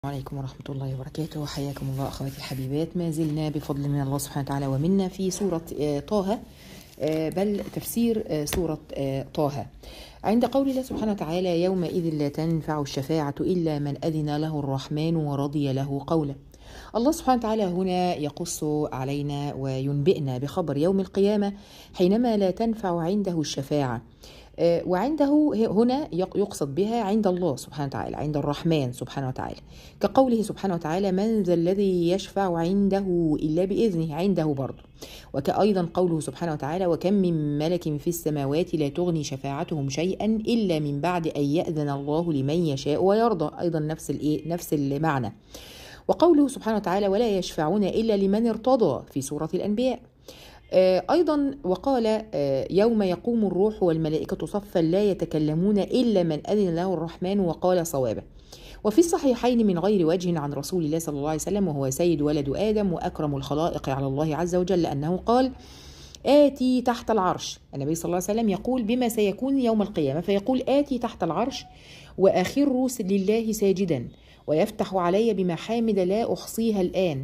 عليكم ورحمة الله وبركاته حياكم الله أخواتي الحبيبات ما زلنا بفضل من الله سبحانه وتعالى ومنا في سورة آه، طه آه، بل تفسير آه، سورة آه، طه عند قول الله سبحانه وتعالى يومئذ لا تنفع الشفاعة إلا من أذن له الرحمن ورضي له قولا الله سبحانه وتعالى هنا يقص علينا وينبئنا بخبر يوم القيامة حينما لا تنفع عنده الشفاعة آه، وعنده هنا يق- يقصد بها عند الله سبحانه وتعالى عند الرحمن سبحانه وتعالى كقوله سبحانه وتعالى من ذا الذي يشفع عنده إلا بإذنه عنده برضه وكأيضا قوله سبحانه وتعالى وكم من ملك في السماوات لا تغني شفاعتهم شيئا إلا من بعد أن يأذن الله لمن يشاء ويرضى أيضا نفس الإيه نفس المعنى وقوله سبحانه وتعالى ولا يشفعون إلا لمن ارتضى في سورة الأنبياء آه، أيضا وقال آه، يوم يقوم الروح والملائكة صفا لا يتكلمون إلا من أذن له الرحمن وقال صوابا وفي الصحيحين من غير وجه عن رسول الله صلى الله عليه وسلم وهو سيد ولد آدم وأكرم الخلائق على الله عز وجل أنه قال آتي تحت العرش النبي صلى الله عليه وسلم يقول بما سيكون يوم القيامة فيقول آتي تحت العرش وآخر لله ساجدا ويفتح علي بمحامد لا أحصيها الآن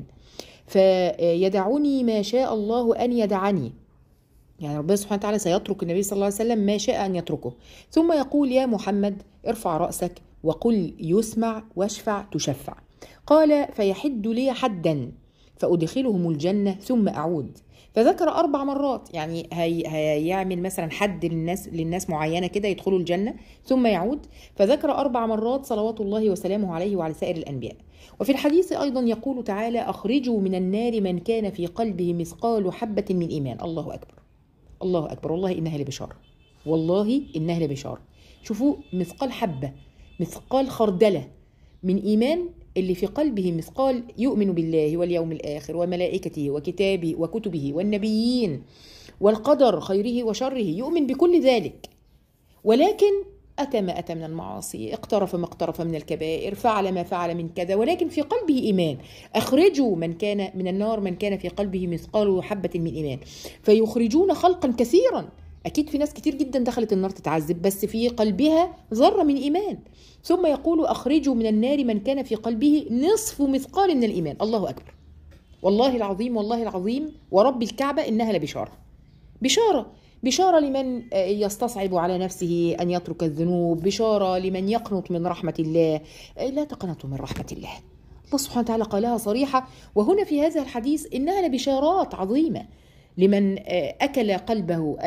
فيدعني ما شاء الله أن يدعني يعني ربنا سبحانه وتعالى سيترك النبي صلى الله عليه وسلم ما شاء أن يتركه ثم يقول يا محمد ارفع رأسك وقل يسمع واشفع تشفع قال فيحد لي حدا فأدخلهم الجنة ثم أعود فذكر أربع مرات يعني هي هيعمل مثلا حد للناس للناس معينة كده يدخلوا الجنة ثم يعود فذكر أربع مرات صلوات الله وسلامه عليه وعلى سائر الأنبياء وفي الحديث أيضا يقول تعالى أخرجوا من النار من كان في قلبه مثقال حبة من إيمان الله أكبر الله أكبر والله إنها لبشارة والله إنها لبشارة شوفوا مثقال حبة مثقال خردلة من إيمان اللي في قلبه مثقال يؤمن بالله واليوم الآخر وملائكته وكتابه وكتبه والنبيين والقدر خيره وشره يؤمن بكل ذلك ولكن أتى ما أتى من المعاصي اقترف ما اقترف من الكبائر فعل ما فعل من كذا ولكن في قلبه إيمان أخرجوا من كان من النار من كان في قلبه مثقال حبة من إيمان فيخرجون خلقا كثيرا أكيد في ناس كتير جدا دخلت النار تتعذب بس في قلبها ذرة من إيمان ثم يقول أخرجوا من النار من كان في قلبه نصف مثقال من الإيمان الله أكبر والله العظيم والله العظيم ورب الكعبة إنها لبشارة بشارة بشارة لمن يستصعب على نفسه أن يترك الذنوب بشارة لمن يقنط من رحمة الله لا تقنطوا من رحمة الله الله سبحانه وتعالى قالها صريحة وهنا في هذا الحديث إنها لبشارات عظيمة لمن أكل قلبه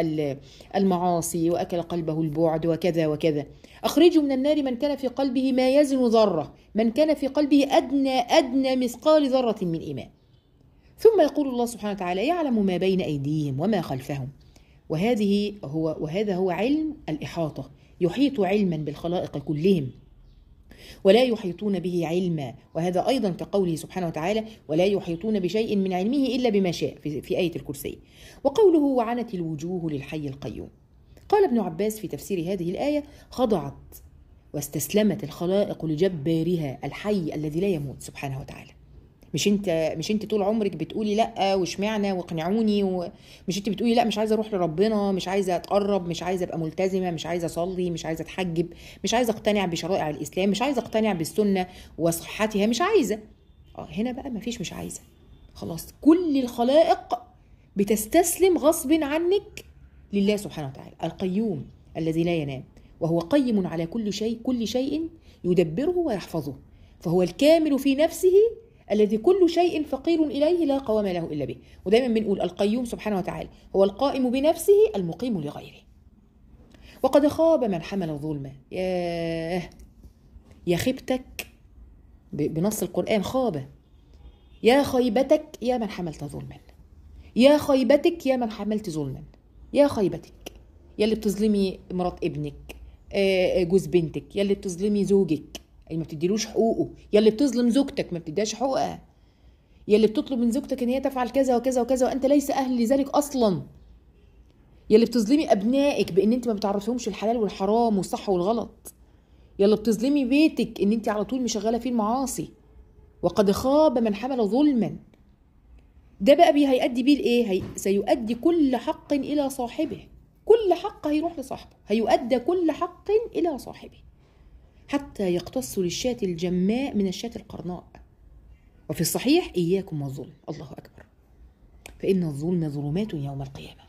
المعاصي وأكل قلبه البعد وكذا وكذا أخرجوا من النار من كان في قلبه ما يزن ذرة من كان في قلبه أدنى أدنى مثقال ذرة من إيمان ثم يقول الله سبحانه وتعالى يعلم ما بين أيديهم وما خلفهم وهذه هو وهذا هو علم الإحاطة يحيط علما بالخلائق كلهم ولا يحيطون به علما وهذا أيضا كقوله سبحانه وتعالى ولا يحيطون بشيء من علمه إلا بما شاء في, في آية الكرسي وقوله وعنت الوجوه للحي القيوم قال ابن عباس في تفسير هذه الآية خضعت واستسلمت الخلائق لجبارها الحي الذي لا يموت سبحانه وتعالى مش انت مش انت طول عمرك بتقولي لا واشمعنى واقنعوني ومش انت بتقولي لا مش عايزه اروح لربنا مش عايزه اتقرب مش عايزه ابقى ملتزمه مش عايزه اصلي مش عايزه اتحجب مش عايزه اقتنع بشرائع الاسلام مش عايزه اقتنع بالسنه وصحتها مش عايزه اه هنا بقى مفيش مش عايزه خلاص كل الخلائق بتستسلم غصب عنك لله سبحانه وتعالى القيوم الذي لا ينام وهو قيم على كل شيء كل شيء يدبره ويحفظه فهو الكامل في نفسه الذي كل شيء فقير إليه لا قوام له إلا به ودايما بنقول القيوم سبحانه وتعالى هو القائم بنفسه المقيم لغيره وقد خاب من حمل ظلما ياه يا خيبتك بنص القرآن خاب يا خيبتك يا من حملت ظلما يا خيبتك يا من حملت ظلما يا خيبتك يا اللي بتظلمي مرات ابنك جوز بنتك يا اللي بتظلمي زوجك اللي ما بتديلوش حقوقه يا اللي بتظلم زوجتك ما بتديهاش حقوقها يا اللي بتطلب من زوجتك ان هي تفعل كذا وكذا وكذا وانت ليس اهل لذلك اصلا يا اللي بتظلمي ابنائك بان انت ما بتعرفيهمش الحلال والحرام والصح والغلط يا اللي بتظلمي بيتك ان انت على طول مشغله فيه المعاصي وقد خاب من حمل ظلما ده بقى بي هيؤدي بيه لايه هي سيؤدي كل حق الى صاحبه كل حق هيروح لصاحبه هيؤدى كل حق الى صاحبه حتى يقتص للشاة الجماء من الشاة القرناء وفي الصحيح إياكم والظلم الله أكبر فإن الظلم ظلمات يوم القيامة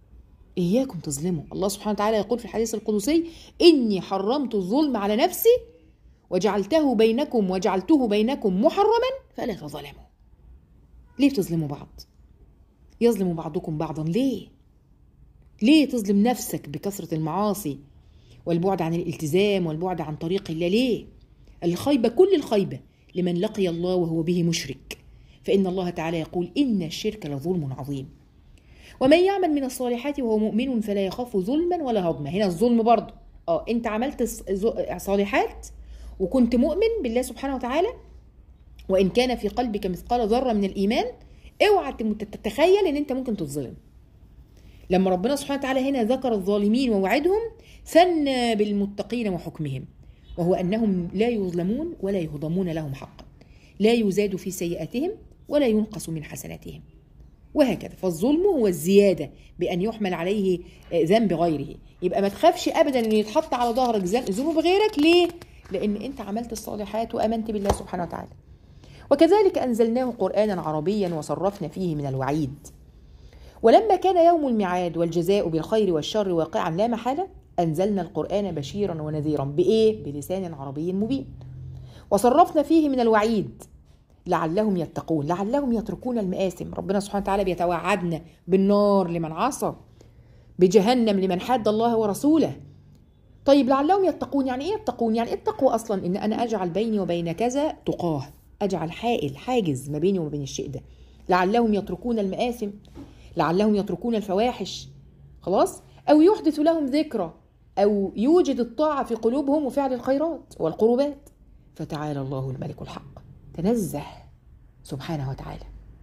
إياكم تظلموا الله سبحانه وتعالى يقول في الحديث القدسي إني حرمت الظلم على نفسي وجعلته بينكم وجعلته بينكم محرما فلا تظلموا ليه بتظلموا بعض يظلم بعضكم بعضا ليه ليه تظلم نفسك بكثرة المعاصي والبعد عن الالتزام والبعد عن طريق الله ليه الخيبة كل الخيبة لمن لقي الله وهو به مشرك فإن الله تعالى يقول إن الشرك لظلم عظيم ومن يعمل من الصالحات وهو مؤمن فلا يخاف ظلما ولا هضما هنا الظلم برضه اه انت عملت صالحات وكنت مؤمن بالله سبحانه وتعالى وان كان في قلبك مثقال ذره من الايمان اوعى تتخيل ان انت ممكن تتظلم لما ربنا سبحانه وتعالى هنا ذكر الظالمين ووعدهم ثنى بالمتقين وحكمهم وهو انهم لا يظلمون ولا يهضمون لهم حقا لا يزاد في سيئاتهم ولا ينقص من حسناتهم وهكذا فالظلم هو الزيادة بأن يحمل عليه ذنب غيره يبقى ما تخافش أبدا أن يتحط على ظهرك ذنوب غيرك ليه؟ لأن أنت عملت الصالحات وأمنت بالله سبحانه وتعالى وكذلك أنزلناه قرآنا عربيا وصرفنا فيه من الوعيد ولما كان يوم الميعاد والجزاء بالخير والشر واقعا لا محالة أنزلنا القرآن بشيرا ونذيرا بإيه؟ بلسان عربي مبين وصرفنا فيه من الوعيد لعلهم يتقون لعلهم يتركون المآثم ربنا سبحانه وتعالى بيتوعدنا بالنار لمن عصى بجهنم لمن حاد الله ورسوله طيب لعلهم يتقون يعني ايه يتقون يعني ايه التقوى اصلا ان انا اجعل بيني وبين كذا تقاه اجعل حائل حاجز ما بيني وما بين الشيء ده لعلهم يتركون المآثم لعلهم يتركون الفواحش خلاص او يحدث لهم ذكرى او يوجد الطاعه في قلوبهم وفعل الخيرات والقربات فتعالى الله الملك الحق تنزه سبحانه وتعالى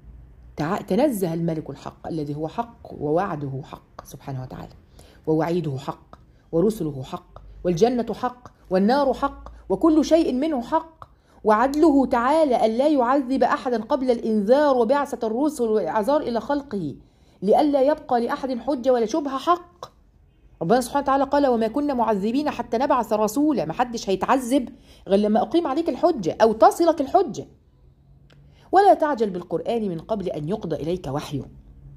تنزه الملك الحق الذي هو حق ووعده حق سبحانه وتعالى ووعيده حق ورسله حق والجنة حق والنار حق وكل شيء منه حق وعدله تعالى أن لا يعذب أحدا قبل الإنذار وبعثة الرسل والإعذار إلى خلقه لئلا يبقى لأحد حجة ولا شبهة حق ربنا سبحانه وتعالى قال وما كنا معذبين حتى نبعث رسولا ما حدش هيتعذب غير لما أقيم عليك الحجة أو تصلك الحجة ولا تعجل بالقرآن من قبل أن يقضى إليك وحيه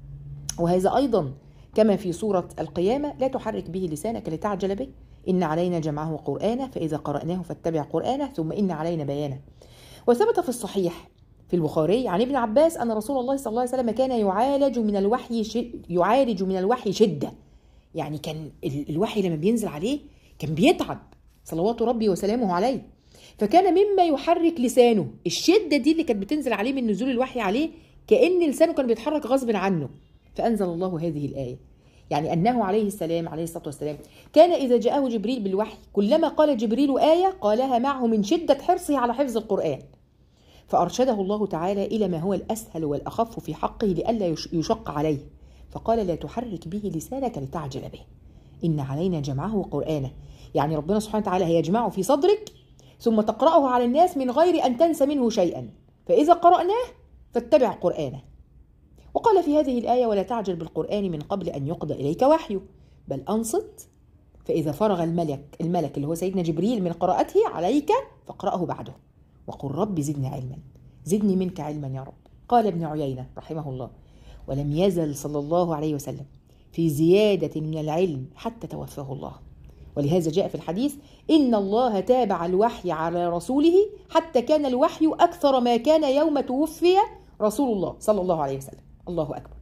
وهذا أيضا كما في سورة القيامة لا تحرك به لسانك لتعجل به إن علينا جمعه قرآنا فإذا قرأناه فاتبع قرآنه ثم إن علينا بيانه وثبت في الصحيح في البخاري عن ابن عباس أن رسول الله صلى الله عليه وسلم كان يعالج من الوحي يعالج من الوحي شدة يعني كان الوحي لما بينزل عليه كان بيتعب صلوات ربي وسلامه عليه فكان مما يحرك لسانه الشدة دي اللي كانت بتنزل عليه من نزول الوحي عليه كأن لسانه كان بيتحرك غصب عنه فأنزل الله هذه الآية يعني أنه عليه السلام عليه الصلاة والسلام كان إذا جاءه جبريل بالوحي كلما قال جبريل آية قالها معه من شدة حرصه على حفظ القرآن فأرشده الله تعالى إلى ما هو الأسهل والأخف في حقه لئلا يشق عليه فقال لا تحرك به لسانك لتعجل به إن علينا جمعه قرآنه يعني ربنا سبحانه وتعالى هيجمعه في صدرك ثم تقرأه على الناس من غير أن تنسى منه شيئا فإذا قرأناه فاتبع قرآنه وقال في هذه الآية ولا تعجل بالقرآن من قبل أن يقضى إليك وحيه بل أنصت فإذا فرغ الملك الملك اللي هو سيدنا جبريل من قراءته عليك فاقرأه بعده وقل رب زدني علما زدني منك علما يا رب قال ابن عيينة رحمه الله ولم يزل صلى الله عليه وسلم في زيادة من العلم حتى توفاه الله ولهذا جاء في الحديث إن الله تابع الوحي على رسوله حتى كان الوحي أكثر ما كان يوم توفي رسول الله صلى الله عليه وسلم الله أكبر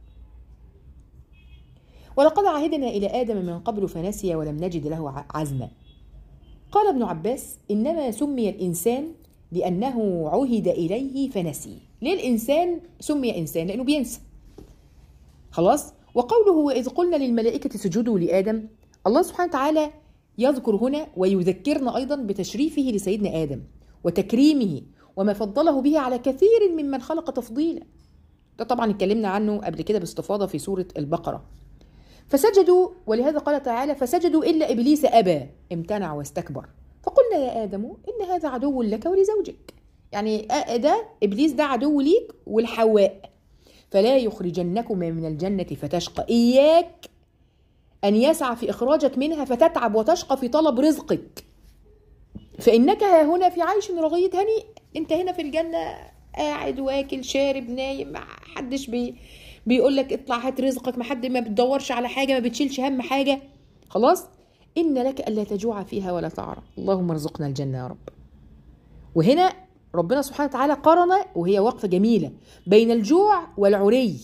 ولقد عهدنا إلى آدم من قبل فنسي ولم نجد له عزما قال ابن عباس إنما سمي الإنسان لأنه عهد إليه فنسي ليه الإنسان سمي إنسان لأنه بينسى خلاص وقوله وإذ قلنا للملائكة سجدوا لآدم الله سبحانه وتعالى يذكر هنا ويذكرنا أيضا بتشريفه لسيدنا آدم وتكريمه وما فضله به على كثير ممن خلق تفضيلا ده طبعا اتكلمنا عنه قبل كده باستفاضة في سورة البقرة فسجدوا ولهذا قال تعالى فسجدوا إلا إبليس أبى امتنع واستكبر فقلنا يا آدم إن هذا عدو لك ولزوجك يعني ده إبليس ده عدو ليك والحواء فلا يخرجنكما من الجنة فتشقى إياك أن يسعى في إخراجك منها فتتعب وتشقى في طلب رزقك فانك ها هنا في عيش رغيد هنيء انت هنا في الجنه قاعد واكل شارب نايم ما حدش بي بيقول لك اطلع هات رزقك ما حد ما بتدورش على حاجه ما بتشيلش هم حاجه خلاص ان لك الا تجوع فيها ولا تعرى اللهم ارزقنا الجنه يا رب وهنا ربنا سبحانه وتعالى قرن وهي وقفه جميله بين الجوع والعري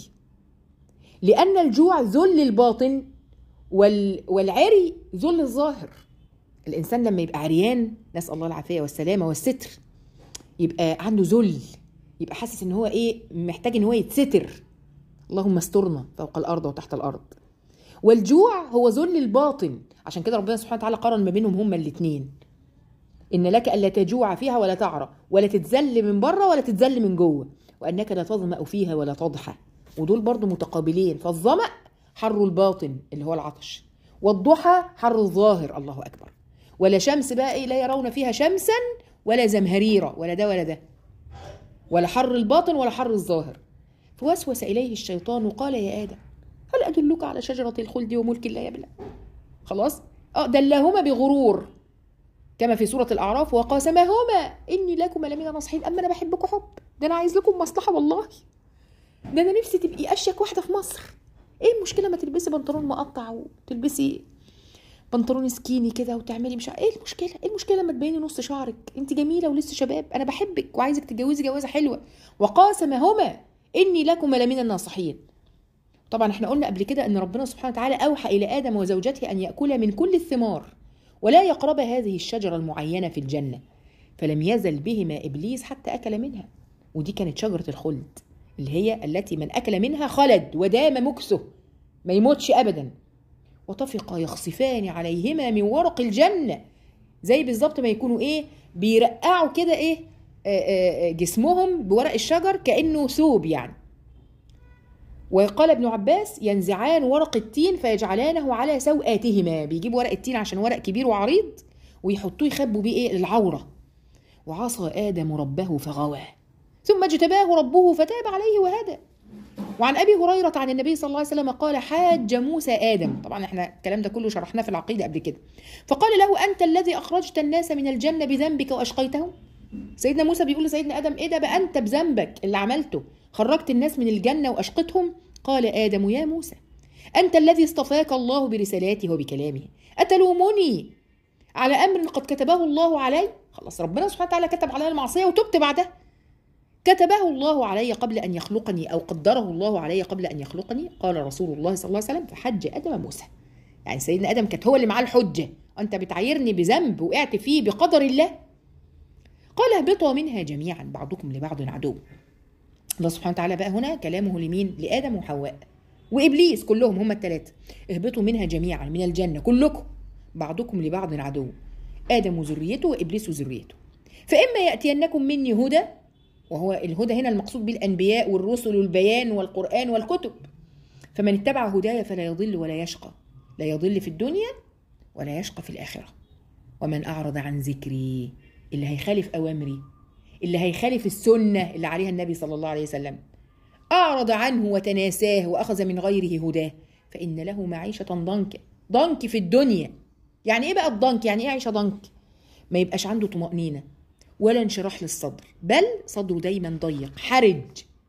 لان الجوع ذل الباطن وال والعري ذل الظاهر الانسان لما يبقى عريان نسال الله العافيه والسلامه والستر يبقى عنده ذل يبقى حاسس ان هو ايه محتاج ان هو يتستر اللهم استرنا فوق الارض وتحت الارض والجوع هو ذل الباطن عشان كده ربنا سبحانه وتعالى قارن ما بينهم هما الاثنين ان لك الا تجوع فيها ولا تعرى ولا تتذل من بره ولا تتذل من جوه وانك لا تظمأ فيها ولا تضحى ودول برضو متقابلين فالظمأ حر الباطن اللي هو العطش والضحى حر الظاهر الله اكبر ولا شمس بقى ايه لا يرون فيها شمسا ولا زمهريرا ولا ده ولا ده ولا حر الباطن ولا حر الظاهر فوسوس اليه الشيطان وقال يا ادم هل ادلك على شجره الخلد وملك لا يبلى خلاص اه دلاهما بغرور كما في سوره الاعراف وقاسمهما اني لكما لمن الناصحين اما انا بحبكم حب ده انا عايز لكم مصلحه والله ده انا نفسي تبقي اشيك واحده في مصر ايه المشكله ما تلبسي بنطلون مقطع وتلبسي بنطلون سكيني كده وتعملي مش ايه المشكله ايه المشكله لما تبيني نص شعرك انت جميله ولسه شباب انا بحبك وعايزك تتجوزي جوازه حلوه وقاسمهما اني لكما لمن الناصحين طبعا احنا قلنا قبل كده ان ربنا سبحانه وتعالى اوحى الى ادم وزوجته ان ياكلا من كل الثمار ولا يقرب هذه الشجره المعينه في الجنه فلم يزل بهما ابليس حتى اكل منها ودي كانت شجره الخلد اللي هي التي من اكل منها خلد ودام مكثه ما يموتش ابدا وطفقا يخصفان عليهما من ورق الجنه زي بالظبط ما يكونوا ايه بيرقعوا كده ايه آآ آآ جسمهم بورق الشجر كانه ثوب يعني وقال ابن عباس ينزعان ورق التين فيجعلانه على سوآتهما بيجيبوا ورق التين عشان ورق كبير وعريض ويحطوه يخبوا بيه ايه العوره وعصى ادم ربه فغوى ثم اجتباه ربه فتاب عليه وهدى وعن ابي هريره عن النبي صلى الله عليه وسلم قال حاج موسى ادم طبعا احنا الكلام ده كله شرحناه في العقيده قبل كده فقال له انت الذي اخرجت الناس من الجنه بذنبك واشقيتهم سيدنا موسى بيقول لسيدنا ادم ايه ده بقى انت بذنبك اللي عملته خرجت الناس من الجنه واشقتهم قال ادم يا موسى انت الذي اصطفاك الله برسالاته وبكلامه اتلومني على امر قد كتبه الله علي خلاص ربنا سبحانه وتعالى كتب علي المعصيه وتبت بعدها كتبه الله علي قبل أن يخلقني أو قدره الله علي قبل أن يخلقني قال رسول الله صلى الله عليه وسلم فحج آدم موسى يعني سيدنا آدم كانت هو اللي معاه الحجة أنت بتعايرني بذنب وقعت فيه بقدر الله قال اهبطوا منها جميعا بعضكم لبعض عدو الله سبحانه وتعالى بقى هنا كلامه لمين لآدم وحواء وإبليس كلهم هم الثلاثة اهبطوا منها جميعا من الجنة كلكم بعضكم لبعض عدو آدم وذريته وإبليس وذريته فإما يأتينكم مني هدى وهو الهدى هنا المقصود به الأنبياء والرسل والبيان والقرآن والكتب فمن اتبع هداي فلا يضل ولا يشقى لا يضل في الدنيا ولا يشقى في الآخرة ومن أعرض عن ذكري اللي هيخالف أوامري اللي هيخالف السنة اللي عليها النبي صلى الله عليه وسلم أعرض عنه وتناساه وأخذ من غيره هداه فإن له معيشة ضنك ضنك في الدنيا يعني إيه بقى الضنك يعني إيه عيشة ضنك ما يبقاش عنده طمأنينة ولا انشراح للصدر بل صدره دايما ضيق حرج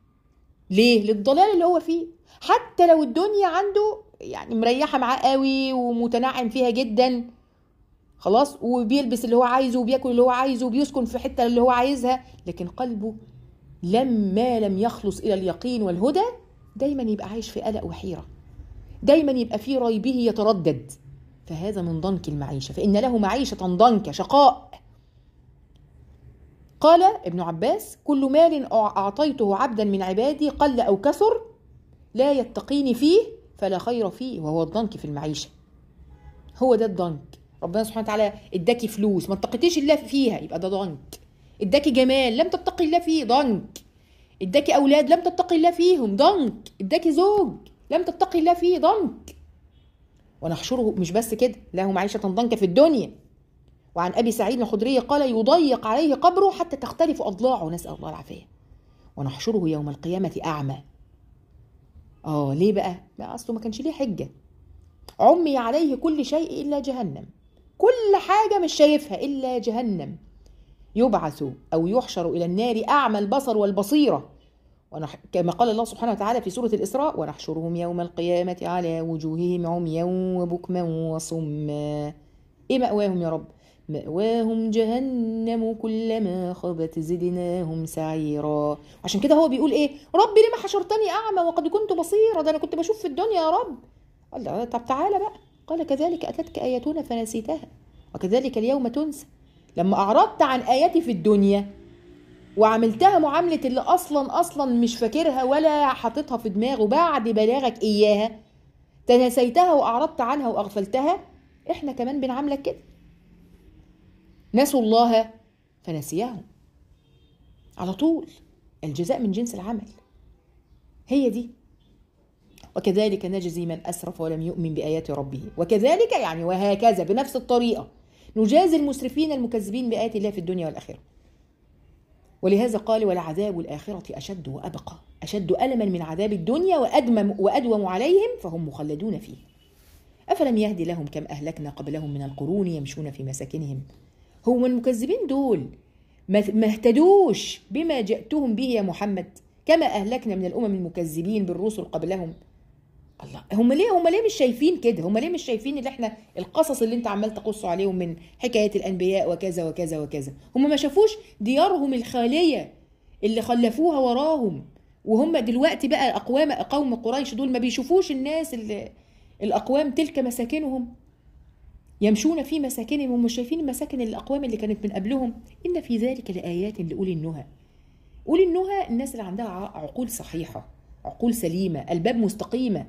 ليه للضلال اللي هو فيه حتى لو الدنيا عنده يعني مريحه معاه قوي ومتنعم فيها جدا خلاص وبيلبس اللي هو عايزه وبياكل اللي هو عايزه وبيسكن في حته اللي هو عايزها لكن قلبه لما لم يخلص الى اليقين والهدى دايما يبقى عايش في قلق وحيره دايما يبقى في ريبه يتردد فهذا من ضنك المعيشه فان له معيشه ضنك شقاء قال ابن عباس كل مال أعطيته عبدا من عبادي قل أو كثر لا يتقيني فيه فلا خير فيه وهو الضنك في المعيشة هو ده الضنك ربنا سبحانه وتعالى اداكي فلوس ما اتقيتيش الله فيها يبقى ده ضنك اداكي جمال لم تتقي الله فيه ضنك اداكي اولاد لم تتقي الله فيهم ضنك اداكي زوج لم تتقي الله فيه ضنك ونحشره مش بس كده له معيشة ضنك في الدنيا وعن ابي سعيد الخدري قال يضيق عليه قبره حتى تختلف اضلاعه نسال الله العافيه ونحشره يوم القيامه اعمى اه ليه بقى ما اصله ما كانش ليه حجه عمي عليه كل شيء الا جهنم كل حاجة مش شايفها إلا جهنم يبعث أو يحشر إلى النار أعمى البصر والبصيرة ونح... كما قال الله سبحانه وتعالى في سورة الإسراء ونحشرهم يوم القيامة على وجوههم عميا وبكما وصما إيه مأواهم يا رب مأواهم جهنم كلما خبت زدناهم سعيرا عشان كده هو بيقول ايه رب لما حشرتني اعمى وقد كنت بصيرا ده انا كنت بشوف في الدنيا يا رب قال له طب تعالى بقى قال كذلك اتتك اياتنا فنسيتها وكذلك اليوم تنسى لما اعرضت عن اياتي في الدنيا وعملتها معاملة اللي أصلا أصلا مش فاكرها ولا حاططها في دماغه بعد بلاغك إياها تنسيتها وأعرضت عنها وأغفلتها إحنا كمان بنعاملك كده نسوا الله فنسيهم على طول الجزاء من جنس العمل هي دي وكذلك نجزي من أسرف ولم يؤمن بآيات ربه وكذلك يعني وهكذا بنفس الطريقة نجازي المسرفين المكذبين بآيات الله في الدنيا والآخرة ولهذا قال ولعذاب الآخرة أشد وأبقى أشد ألما من عذاب الدنيا وأدمم وأدوم عليهم فهم مخلدون فيه أفلم يهد لهم كم أهلكنا قبلهم من القرون يمشون في مساكنهم هم المكذبين دول ما اهتدوش بما جئتهم به يا محمد كما أهلكنا من الأمم المكذبين بالرسل قبلهم الله هم ليه هم ليه مش شايفين كده هم ليه مش شايفين اللي احنا القصص اللي انت عمال تقص عليهم من حكايه الانبياء وكذا وكذا وكذا هم ما شافوش ديارهم الخاليه اللي خلفوها وراهم وهم دلوقتي بقى اقوام قوم قريش دول ما بيشوفوش الناس اللي الاقوام تلك مساكنهم يمشون في مساكنهم ومش شايفين مساكن الاقوام اللي كانت من قبلهم ان في ذلك لايات لاولي النهى اولي النهى الناس اللي عندها عقول صحيحه عقول سليمه الباب مستقيمه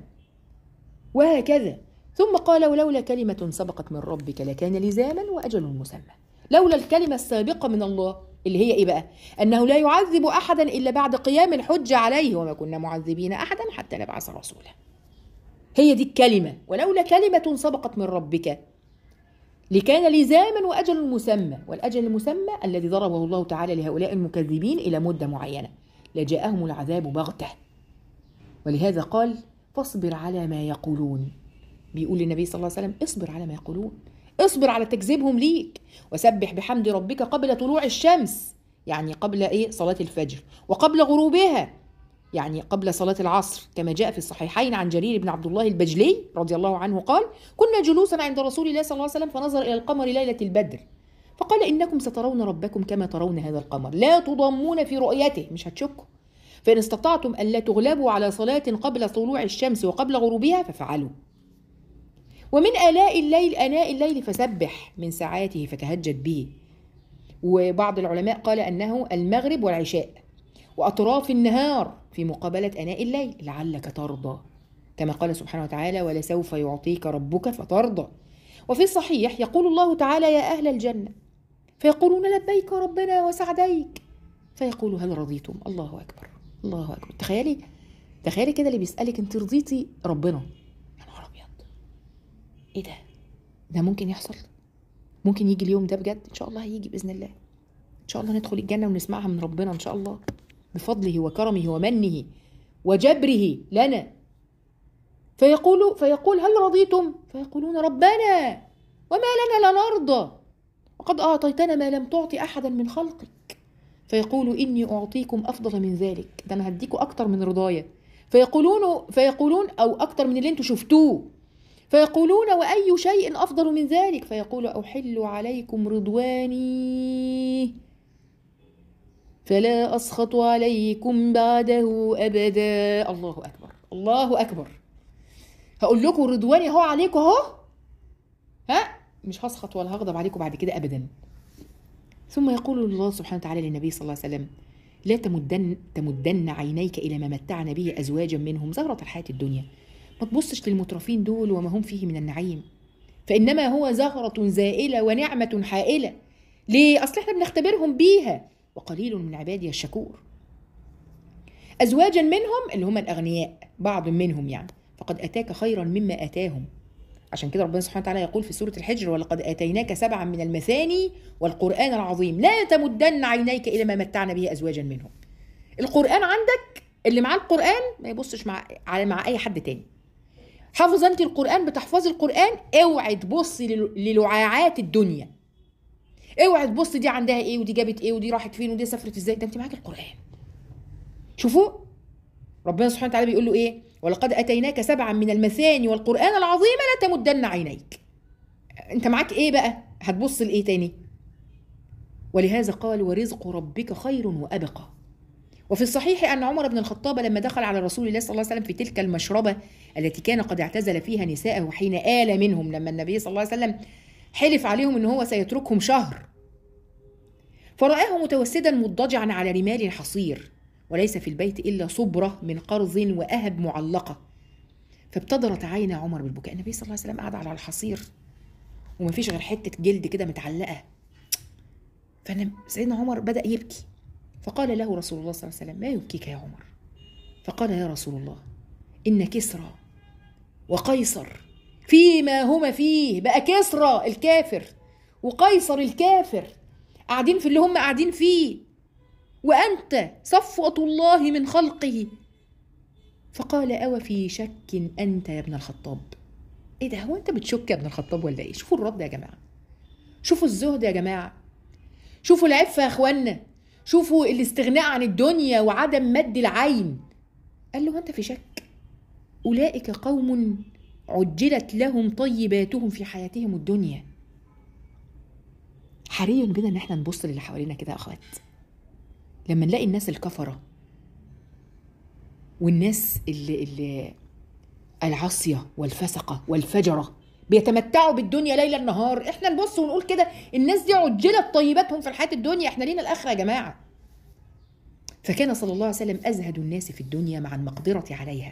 وهكذا ثم قال ولولا كلمة سبقت من ربك لكان لزاما وأجل مسمى لولا الكلمة السابقة من الله اللي هي إيه بقى أنه لا يعذب أحدا إلا بعد قيام الحجة عليه وما كنا معذبين أحدا حتى نبعث رسولا هي دي الكلمة ولولا كلمة سبقت من ربك لكان لزاما وأجل مسمى والأجل المسمى الذي ضربه الله تعالى لهؤلاء المكذبين إلى مدة معينة لجاءهم العذاب بغتة ولهذا قال فاصبر على ما يقولون بيقول للنبي صلى الله عليه وسلم اصبر على ما يقولون اصبر على تكذيبهم ليك وسبح بحمد ربك قبل طلوع الشمس يعني قبل ايه صلاة الفجر وقبل غروبها يعني قبل صلاة العصر كما جاء في الصحيحين عن جرير بن عبد الله البجلي رضي الله عنه قال كنا جلوسا عند رسول الله صلى الله عليه وسلم فنظر إلى القمر ليلة البدر فقال إنكم سترون ربكم كما ترون هذا القمر لا تضمون في رؤيته مش هتشكوا فإن استطعتم ألا تغلبوا على صلاة قبل طلوع الشمس وقبل غروبها ففعلوا ومن آلاء الليل آناء الليل فسبح من ساعاته فتهجد به وبعض العلماء قال أنه المغرب والعشاء وأطراف النهار في مقابلة آناء الليل لعلك ترضى كما قال سبحانه وتعالى ولسوف يعطيك ربك فترضى وفي الصحيح يقول الله تعالى يا أهل الجنة فيقولون لبيك ربنا وسعديك فيقول هل رضيتم الله أكبر الله اكبر تخيلي تخيلي كده اللي بيسالك انت رضيتي ربنا يا نهار ابيض ايه ده ده ممكن يحصل ممكن يجي اليوم ده بجد ان شاء الله هيجي باذن الله ان شاء الله ندخل الجنه ونسمعها من ربنا ان شاء الله بفضله وكرمه ومنه وجبره لنا فيقول فيقول هل رضيتم فيقولون ربنا وما لنا لا نرضى وقد اعطيتنا ما لم تعطي احدا من خلقك فيقول إني أعطيكم أفضل من ذلك ده أنا هديكم أكتر من رضايا فيقولون فيقولون أو أكتر من اللي أنتم شفتوه فيقولون وأي شيء أفضل من ذلك فيقول أحل عليكم رضواني فلا أسخط عليكم بعده أبدا الله أكبر الله أكبر هقول لكم رضواني اهو عليكم اهو ها مش هسخط ولا هغضب عليكم بعد كده ابدا ثم يقول الله سبحانه وتعالى للنبي صلى الله عليه وسلم لا تمدن تمدن عينيك الى ما متعنا به ازواجا منهم زهرة الحياة الدنيا ما تبصش للمترفين دول وما هم فيه من النعيم فانما هو زهرة زائلة ونعمة حائلة ليه اصل احنا بنختبرهم بيها وقليل من عبادي الشكور ازواجا منهم اللي هم الاغنياء بعض منهم يعني فقد اتاك خيرا مما اتاهم عشان كده ربنا سبحانه وتعالى يقول في سورة الحجر ولقد آتيناك سبعا من المثاني والقرآن العظيم لا تمدن عينيك إلى ما متعنا به أزواجا منهم القرآن عندك اللي معاه القرآن ما يبصش مع على مع أي حد تاني حافظ انت القران بتحفظي القران اوعي تبصي لل- للعاعات الدنيا اوعي تبصي دي عندها ايه ودي جابت ايه ودي راحت فين ودي سافرت ازاي ده انت معاك القران شوفوا ربنا سبحانه وتعالى بيقول له ايه ولقد اتيناك سبعا من المثاني والقران العظيم لا تمدن عينيك انت معاك ايه بقى هتبص لايه تاني ولهذا قال ورزق ربك خير وابقى وفي الصحيح ان عمر بن الخطاب لما دخل على رسول الله صلى الله عليه وسلم في تلك المشربه التي كان قد اعتزل فيها نساءه حين آل منهم لما النبي صلى الله عليه وسلم حلف عليهم ان هو سيتركهم شهر فرآه متوسدا مضطجعا على رمال حصير وليس في البيت الا صبره من قرض واهب معلقه فابتدرت عين عمر بالبكاء النبي صلى الله عليه وسلم قاعد على الحصير ومفيش غير حته جلد كده متعلقه فانا سيدنا عمر بدا يبكي فقال له رسول الله صلى الله عليه وسلم ما يبكيك يا عمر فقال يا رسول الله ان كسرى وقيصر فيما هما فيه بقى كسرى الكافر وقيصر الكافر قاعدين في اللي هم قاعدين فيه وانت صفوه الله من خلقه فقال أو في شك أنت يا ابن الخطاب إيه ده هو أنت بتشك يا ابن الخطاب ولا إيه شوفوا الرد يا جماعة شوفوا الزهد يا جماعة شوفوا العفة يا أخوانا شوفوا الاستغناء عن الدنيا وعدم مد العين قال له أنت في شك أولئك قوم عجلت لهم طيباتهم في حياتهم الدنيا حري بنا ان احنا نبص للي حوالينا كده يا اخوات لما نلاقي الناس الكفره والناس اللي, اللي العصية والفسقة والفجرة بيتمتعوا بالدنيا ليل نهار احنا نبص ونقول كده الناس دي عجلت طيباتهم في الحياة الدنيا احنا لينا الآخرة يا جماعة فكان صلى الله عليه وسلم أزهد الناس في الدنيا مع المقدرة عليها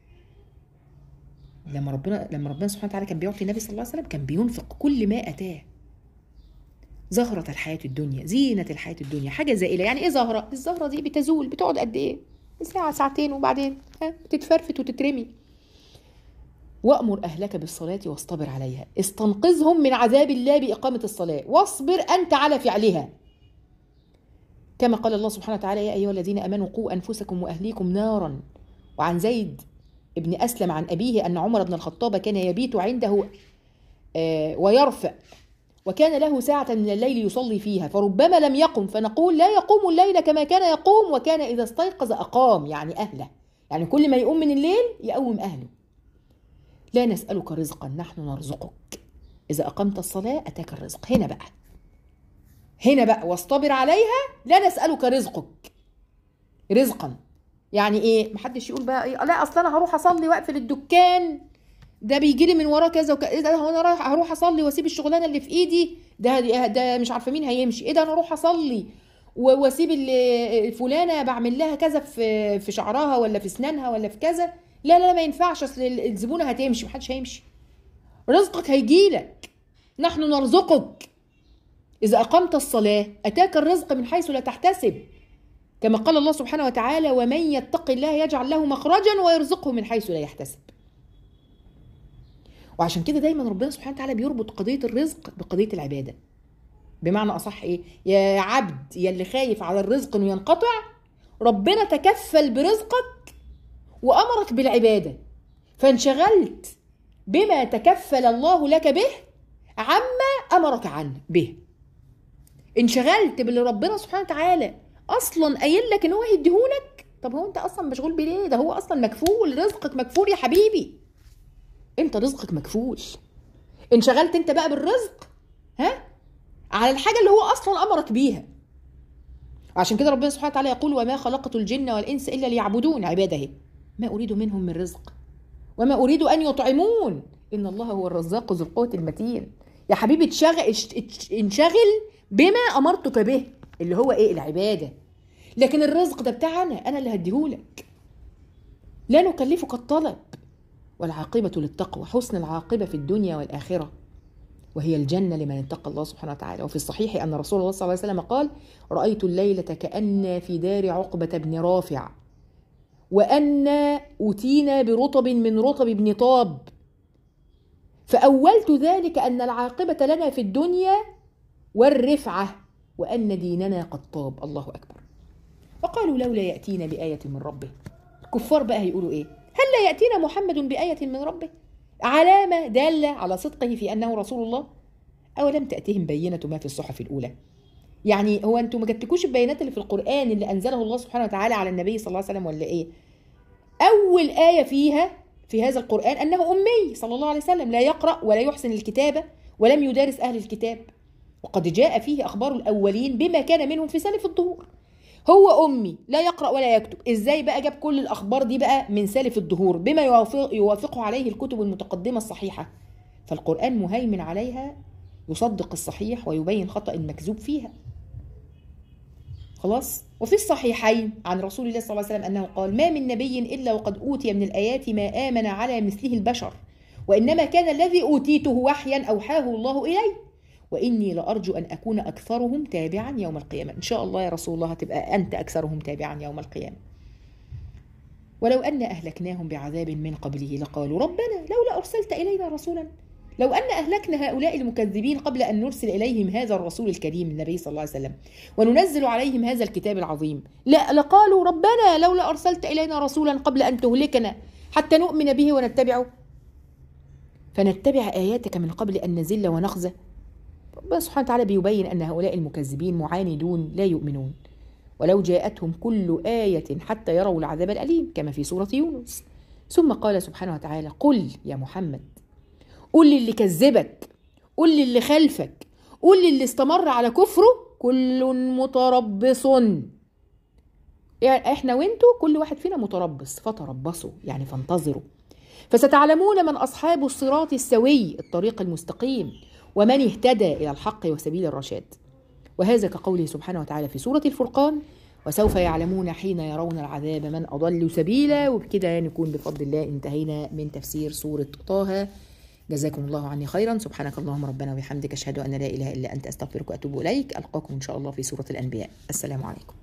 لما ربنا لما ربنا سبحانه وتعالى كان بيعطي النبي صلى الله عليه وسلم كان بينفق كل ما أتاه زهرة الحياة الدنيا زينة الحياة الدنيا حاجة زائلة يعني ايه زهرة الزهرة دي بتزول بتقعد قد ايه ساعة ساعتين وبعدين ها بتتفرفت وتترمي وأمر أهلك بالصلاة واصطبر عليها استنقذهم من عذاب الله بإقامة الصلاة واصبر أنت على فعلها كما قال الله سبحانه وتعالى يا أيها الذين أمنوا قوا أنفسكم وأهليكم نارا وعن زيد ابن أسلم عن أبيه أن عمر بن الخطاب كان يبيت عنده آه ويرفع وكان له ساعة من الليل يصلي فيها فربما لم يقم فنقول لا يقوم الليل كما كان يقوم وكان إذا استيقظ أقام يعني أهله يعني كل ما يقوم من الليل يقوم أهله لا نسألك رزقا نحن نرزقك إذا أقمت الصلاة أتاك الرزق هنا بقى هنا بقى واصطبر عليها لا نسألك رزقك رزقا يعني ايه محدش يقول بقى ايه لا اصل انا هروح اصلي واقفل الدكان ده بيجي لي من وراه كذا وكذا ايه ده هو انا رايح هروح اصلي واسيب الشغلانه اللي في ايدي ده ده مش عارفه مين هيمشي ايه ده انا اروح اصلي واسيب اللي فلانه بعمل لها كذا في في شعرها ولا في اسنانها ولا في كذا لا لا ما ينفعش اصل الزبونه هتمشي محدش هيمشي رزقك هيجيلك نحن نرزقك اذا اقمت الصلاه اتاك الرزق من حيث لا تحتسب كما قال الله سبحانه وتعالى ومن يتق الله يجعل له مخرجا ويرزقه من حيث لا يحتسب وعشان كده دايما ربنا سبحانه وتعالى بيربط قضيه الرزق بقضيه العباده بمعنى اصح ايه يا عبد يا اللي خايف على الرزق انه ينقطع ربنا تكفل برزقك وامرك بالعباده فانشغلت بما تكفل الله لك به عما امرك عنه به انشغلت باللي ربنا سبحانه وتعالى اصلا قايل لك ان هو هيديهولك طب هو انت اصلا مشغول بيه ليه ده هو اصلا مكفول رزقك مكفول يا حبيبي انت رزقك مكفول انشغلت انت بقى بالرزق ها على الحاجه اللي هو اصلا امرك بيها وعشان كده ربنا سبحانه وتعالى يقول وما خلقت الجن والانس الا ليعبدون عباده ما اريد منهم من رزق وما اريد ان يطعمون ان الله هو الرزاق ذو القوه المتين يا حبيبي اتشغل انشغل بما امرتك به اللي هو ايه العباده لكن الرزق ده بتاعنا انا اللي هديهولك لا نكلفك الطلب والعاقبة للتقوى حسن العاقبة في الدنيا والآخرة وهي الجنة لمن اتقى الله سبحانه وتعالى وفي الصحيح أن رسول الله صلى الله عليه وسلم قال رأيت الليلة كأن في دار عقبة بن رافع وأن أتينا برطب من رطب ابن طاب فأولت ذلك أن العاقبة لنا في الدنيا والرفعة وأن ديننا قد طاب الله أكبر وقالوا لولا يأتينا بآية من ربه الكفار بقى هيقولوا إيه هل لا يأتينا محمد بآية من ربه علامة دالة على صدقه في أنه رسول الله أولم تأتهم بينة ما في الصحف الأولى يعني هو أنتم ما جبتكوش البيانات اللي في القرآن اللي أنزله الله سبحانه وتعالى على النبي صلى الله عليه وسلم ولا إيه أول آية فيها في هذا القرآن أنه أمي صلى الله عليه وسلم لا يقرأ ولا يحسن الكتابة ولم يدارس أهل الكتاب وقد جاء فيه أخبار الأولين بما كان منهم في سالف الظهور هو أمي لا يقرأ ولا يكتب إزاي بقى جاب كل الأخبار دي بقى من سالف الظهور بما يوافق يوافقه عليه الكتب المتقدمة الصحيحة فالقرآن مهيمن عليها يصدق الصحيح ويبين خطأ المكذوب فيها خلاص وفي الصحيحين عن رسول الله صلى الله عليه وسلم أنه قال ما من نبي إلا وقد أوتي من الآيات ما آمن على مثله البشر وإنما كان الذي أوتيته وحيا أوحاه الله إلي وإني لأرجو أن أكون أكثرهم تابعا يوم القيامة إن شاء الله يا رسول الله هتبقى أنت أكثرهم تابعا يوم القيامة ولو أن أهلكناهم بعذاب من قبله لقالوا ربنا لولا أرسلت إلينا رسولا لو أن أهلكنا هؤلاء المكذبين قبل أن نرسل إليهم هذا الرسول الكريم النبي صلى الله عليه وسلم وننزل عليهم هذا الكتاب العظيم لا لقالوا ربنا لولا أرسلت إلينا رسولا قبل أن تهلكنا حتى نؤمن به ونتبعه فنتبع آياتك من قبل أن نزل ونخزى ربنا سبحانه وتعالى بيبين أن هؤلاء المكذبين معاندون لا يؤمنون ولو جاءتهم كل آية حتى يروا العذاب الأليم كما في سورة يونس ثم قال سبحانه وتعالى قل يا محمد قل للي كذبك قل للي خلفك قل للي استمر على كفره كل متربص يعني احنا وانتوا كل واحد فينا متربص فتربصوا يعني فانتظروا فستعلمون من اصحاب الصراط السوي الطريق المستقيم ومن اهتدى الى الحق وسبيل الرشاد وهذا كقوله سبحانه وتعالى في سوره الفرقان وسوف يعلمون حين يرون العذاب من اضل سبيلا وبكده نكون بفضل الله انتهينا من تفسير سوره طه جزاكم الله عني خيرا سبحانك اللهم ربنا وبحمدك اشهد ان لا اله الا انت استغفرك واتوب اليك القاكم ان شاء الله في سوره الانبياء السلام عليكم